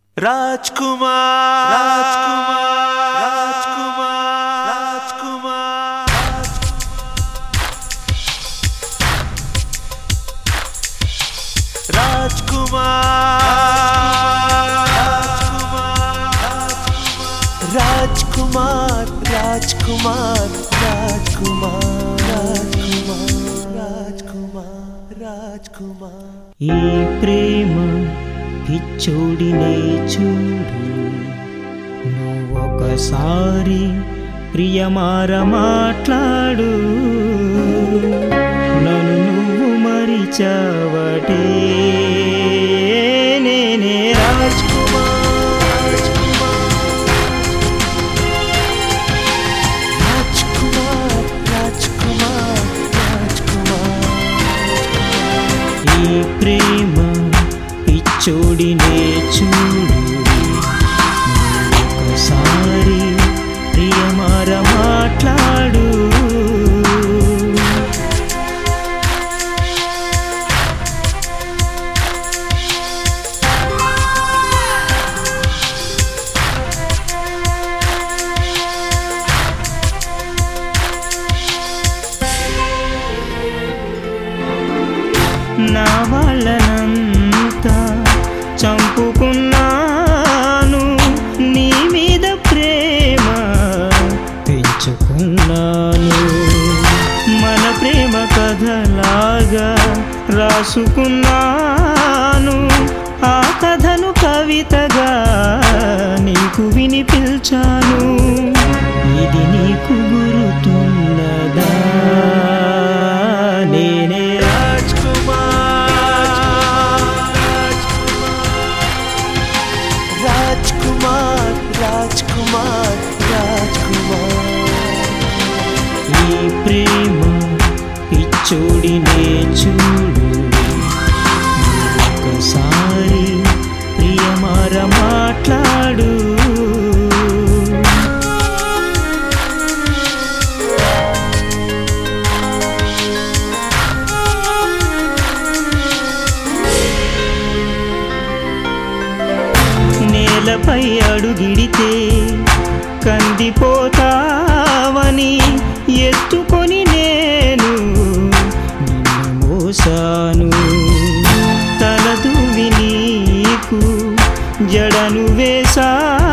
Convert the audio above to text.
రాజ్ కుమార్ రాజ్ కుమార్ రాజ్ కుమార్ రాజ్ కుమార్ రాజ్ కుమార్ రాజ్ కుమార్ రాజ్ కుమార్ రాజ్ కుమార్ రాజ్ కుమార్ రాజ్ కుమార్ రాజ్ కుమార్ ఈ ప్రేమ పిచ్చోడినే చూడు నువ్వొకసారి ప్రియమార మాట్లాడు నన్ను నువ్వు మరిచావటే నేనే రాజ్ రాజ్ కుమార్ రాజ్ కుమార్ రాజ్ కుమార్ ఈ ప్రేమ పిచ్చోడినే చూడు ఒకసారి ప్రియమార మాట్లాడు నా వాళ్ళనంతా చంపుకున్నాను నీ మీద ప్రేమ పెంచుకున్నాను మన ప్రేమ కథలాగా రాసుకున్నాను ఆ కథను కవితగా నీకు వినిపించాను ఇది నీకు గురుతున్నదా నేనే రాజ్ కుమార్ రాజ్ కుమార్ రాజ్ కుమార్ రాజ్ కుమార్ ఈ ప్రేమ పిచ్చోడినే చూడు ఒకసారి ప్రియమార మాట్లాడు నేలపై అడుగిడితే కందిపోతావని ఎత్తుకొని నేను నిన్ను మోసాను తలదువి నీకు జడను వేశాను